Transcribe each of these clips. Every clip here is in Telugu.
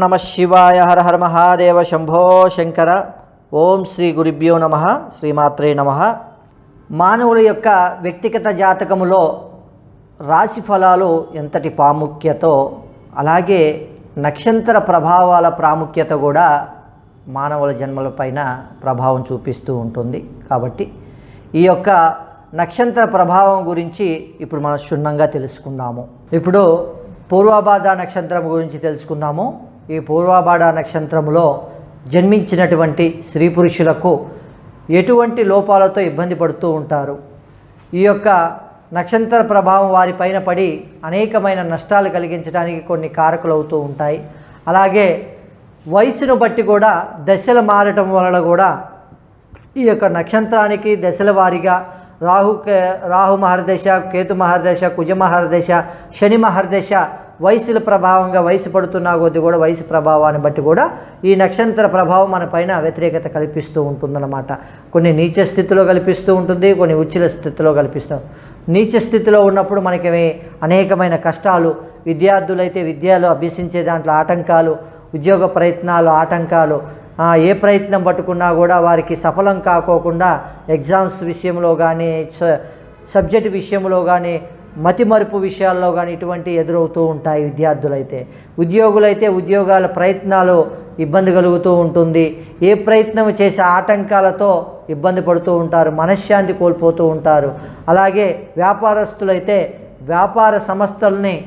నమ శివాయ హర హర మహాదేవ శంభో శంకర ఓం శ్రీ గురుభ్యో నమ శ్రీమాత్రే నమ మానవుల యొక్క వ్యక్తిగత జాతకములో రాశి ఫలాలు ఎంతటి ప్రాముఖ్యతో అలాగే నక్షత్ర ప్రభావాల ప్రాముఖ్యత కూడా మానవుల జన్మలపైన ప్రభావం చూపిస్తూ ఉంటుంది కాబట్టి ఈ యొక్క నక్షత్ర ప్రభావం గురించి ఇప్పుడు మనం క్షుణ్ణంగా తెలుసుకుందాము ఇప్పుడు పూర్వభాద నక్షత్రం గురించి తెలుసుకుందాము ఈ పూర్వభాద నక్షత్రములో జన్మించినటువంటి స్త్రీ పురుషులకు ఎటువంటి లోపాలతో ఇబ్బంది పడుతూ ఉంటారు ఈ యొక్క నక్షత్ర ప్రభావం వారిపైన పడి అనేకమైన నష్టాలు కలిగించడానికి కొన్ని కారకులు అవుతూ ఉంటాయి అలాగే వయసును బట్టి కూడా దశలు మారటం వలన కూడా ఈ యొక్క నక్షత్రానికి దశల వారీగా రాహు కే- రాహు మహర్దశ కేతు మహర్దశ కుజ మహర్దశ శని మహర్దశ వయసుల ప్రభావంగా వయసు పడుతున్న కొద్దీ కూడా వయసు ప్రభావాన్ని బట్టి కూడా ఈ నక్షత్ర ప్రభావం మన పైన వ్యతిరేకత కల్పిస్తూ ఉంటుందన్నమాట కొన్ని నీచ స్థితిలో కల్పిస్తూ ఉంటుంది కొన్ని ఉచ్చుల స్థితిలో కల్పిస్తూ నీచ స్థితిలో ఉన్నప్పుడు మనకి అనేకమైన కష్టాలు విద్యార్థులైతే విద్యలో అభ్యసించే దాంట్లో ఆటంకాలు ఉద్యోగ ప్రయత్నాలు ఆటంకాలు ఆ, ఏ ప్రయత్నం పట్టుకున్నా కూడా వారికి సఫలం కాకోకుండా ఎగ్జామ్స్ విషయంలో కానీ స- సబ్జెక్ట్ విషయంలో కానీ మతిమరుపు విషయాల్లో కానీ ఇటువంటి ఎదురవుతూ ఉంటాయి విద్యార్థులైతే ఉద్యోగులైతే ఉద్యోగాల ప్రయత్నాలు ఇబ్బంది కలుగుతూ ఉంటుంది ఏ ప్రయత్నం చేసే ఆటంకాలతో ఇబ్బంది పడుతూ ఉంటారు మనశ్శాంతి కోల్పోతూ ఉంటారు అలాగే వ్యాపారస్తులైతే వ్యాపార సంస్థల్ని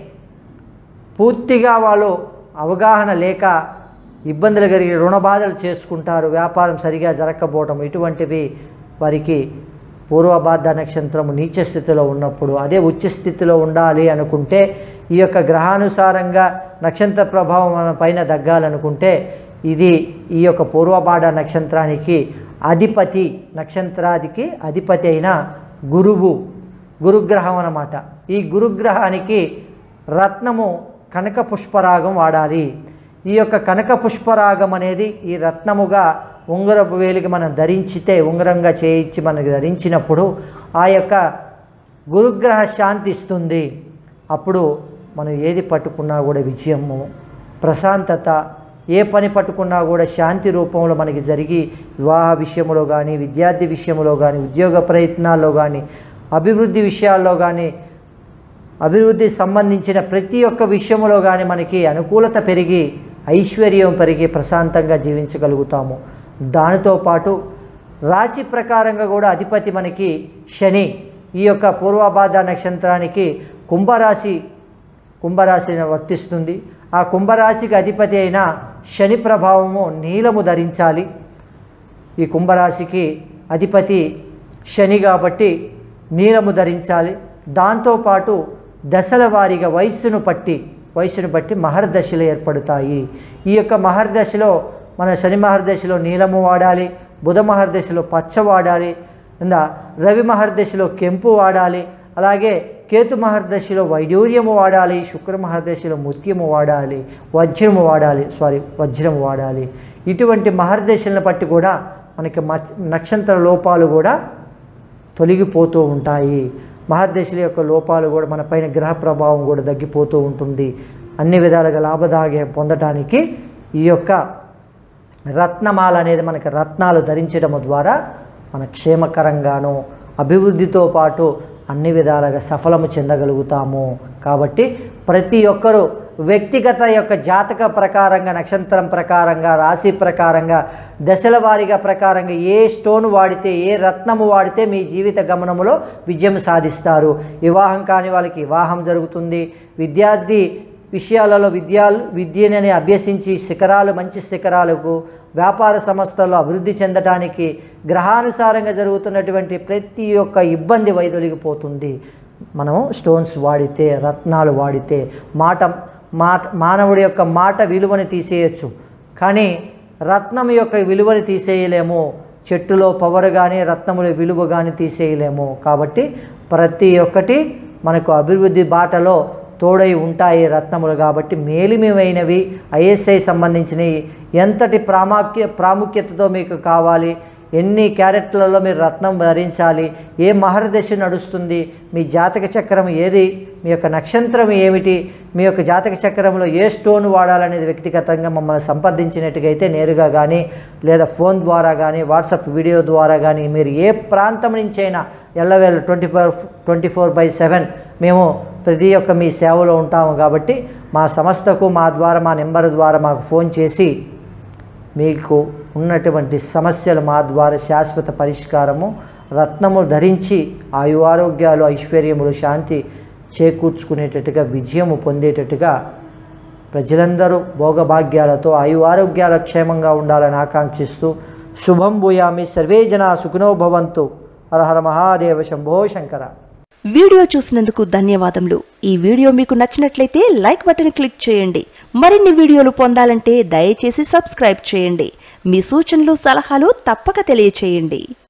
పూర్తిగా వాళ్ళు అవగాహన లేక ఇబ్బందులు కలిగి రుణ బాధలు చేసుకుంటారు వ్యాపారం సరిగా జరగకపోవటం ఇటువంటివి వారికి పూర్వబాధ నక్షత్రము నీచ స్థితిలో ఉన్నప్పుడు అదే ఉచ్చ స్థితిలో ఉండాలి అనుకుంటే ఈ యొక్క గ్రహానుసారంగా నక్షత్ర ప్రభావం మన పైన తగ్గాలనుకుంటే ఇది ఈ యొక్క పూర్వబాధ నక్షత్రానికి అధిపతి నక్షత్రాదికి అధిపతి అయిన గురువు గురుగ్రహం అన్నమాట ఈ గురుగ్రహానికి రత్నము కనక పుష్పరాగం వాడాలి ఈ యొక్క కనక పుష్పరాగం అనేది ఈ రత్నముగా ఉంగరపు వేలికి మనం ధరించితే ఉంగరంగా చేయించి మనకి ధరించినప్పుడు ఆ యొక్క గురుగ్రహ శాంతి ఇస్తుంది అప్పుడు మనం ఏది పట్టుకున్నా కూడా విజయము ప్రశాంతత ఏ పని పట్టుకున్నా కూడా శాంతి రూపంలో మనకి జరిగి వివాహ విషయంలో కానీ విద్యార్థి విషయంలో కానీ ఉద్యోగ ప్రయత్నాల్లో కానీ అభివృద్ధి విషయాల్లో కానీ అభివృద్ధి సంబంధించిన ప్రతి ఒక్క విషయంలో కానీ మనకి అనుకూలత పెరిగి ఐశ్వర్యం పెరిగి ప్రశాంతంగా జీవించగలుగుతాము దానితో పాటు రాశి ప్రకారంగా కూడా అధిపతి మనకి శని ఈ యొక్క పూర్వబాధ నక్షత్రానికి కుంభరాశి కుంభరాశిని వర్తిస్తుంది ఆ కుంభరాశికి అధిపతి అయిన శని ప్రభావము నీలము ధరించాలి ఈ కుంభరాశికి అధిపతి శని కాబట్టి నీలము ధరించాలి దాంతోపాటు దశల వారీగా వయస్సును పట్టి వయస్సును బట్టి మహర్దశలు ఏర్పడతాయి ఈ యొక్క మహర్దశలో మన శని మహర్దశలో నీలము వాడాలి బుధ మహర్దశలో పచ్చ వాడాలి ఇందా రవి మహర్దశలో కెంపు వాడాలి అలాగే కేతు మహర్దశలో వైడూర్యము వాడాలి శుక్ర మహర్దశలో ముత్యము వాడాలి వజ్రము వాడాలి సారీ వజ్రము వాడాలి ఇటువంటి మహర్దశలను బట్టి కూడా మనకి మ- నక్షత్ర లోపాలు కూడా తొలగిపోతూ ఉంటాయి మహర్దశల యొక్క లోపాలు కూడా మన పైన గ్రహ ప్రభావం కూడా తగ్గిపోతూ ఉంటుంది అన్ని విధాలుగా లాభదాగే పొందటానికి ఈ యొక్క రత్నమాల అనేది మనకి రత్నాలు ధరించడం ద్వారా మన క్షేమకరంగాను అభివృద్ధితో పాటు అన్ని విధాలుగా సఫలము చెందగలుగుతాము కాబట్టి ప్రతి ఒక్కరూ వ్యక్తిగత యొక్క జాతక ప్రకారంగా నక్షత్రం ప్రకారంగా రాశి ప్రకారంగా దశల వారీగా ప్రకారంగా ఏ స్టోన్ వాడితే ఏ రత్నము వాడితే మీ జీవిత గమనములో విజయం సాధిస్తారు వివాహం కాని వాళ్ళకి వివాహం జరుగుతుంది విద్యార్థి విషయాలలో విద్యాలు విద్యనని అభ్యసించి శిఖరాలు మంచి శిఖరాలకు వ్యాపార సంస్థల్లో అభివృద్ధి చెందడానికి గ్రహానుసారంగా జరుగుతున్నటువంటి ప్రతి ఒక్క ఇబ్బంది వైదొలిగిపోతుంది మనం స్టోన్స్ వాడితే రత్నాలు వాడితే మాట మాట మానవుడి యొక్క మాట విలువని తీసేయచ్చు కానీ రత్నం యొక్క విలువని తీసేయలేము చెట్టులో పవర్ కానీ రత్నముల విలువ కానీ తీసేయలేము కాబట్టి ప్రతి ఒక్కటి మనకు అభివృద్ధి బాటలో తోడై ఉంటాయి రత్నములు కాబట్టి మేలిమైనవి ఐఎస్ఐ సంబంధించినవి ఎంతటి ప్రాముఖ్య ప్రాముఖ్యతతో మీకు కావాలి ఎన్ని క్యారెట్లలో మీరు రత్నం ధరించాలి ఏ మహర్దశ నడుస్తుంది మీ జాతక చక్రం ఏది మీ యొక్క నక్షత్రం ఏమిటి మీ యొక్క జాతక చక్రంలో ఏ స్టోన్ వాడాలనేది వ్యక్తిగతంగా మమ్మల్ని సంప్రదించినట్టుగైతే నేరుగా కానీ లేదా ఫోన్ ద్వారా కానీ వాట్సాప్ వీడియో ద్వారా కానీ మీరు ఏ ప్రాంతం నుంచైనా ఎల్లవేళ twenty four twenty four by seven మేము ప్రతి ఒక్క మీ సేవలో ఉంటాము కాబట్టి మా సంస్థకు మా ద్వారా మా నెంబర్ ద్వారా మాకు ఫోన్ చేసి మీకు ఉన్నటువంటి సమస్యలు మా ద్వారా శాశ్వత పరిష్కారము రత్నము ధరించి ఆయు ఆరోగ్యాలు ఐశ్వర్యములు శాంతి చేకూర్చుకునేటట్టుగా విజయము పొందేటట్టుగా ప్రజలందరూ భోగభాగ్యాలతో ఆయు ఆరోగ్యాల క్షేమంగా ఉండాలని ఆకాంక్షిస్తూ శుభం భూయామి సర్వే జన సుఖినో భవంతు హరహర మహాదేవ శంభో శంకర వీడియో చూసినందుకు ధన్యవాదములు ఈ వీడియో మీకు నచ్చినట్లయితే లైక్ బటన్ క్లిక్ చేయండి మరిన్ని వీడియోలు పొందాలంటే దయచేసి సబ్స్క్రైబ్ చేయండి మీ సూచనలు సలహాలు తప్పక తెలియచేయండి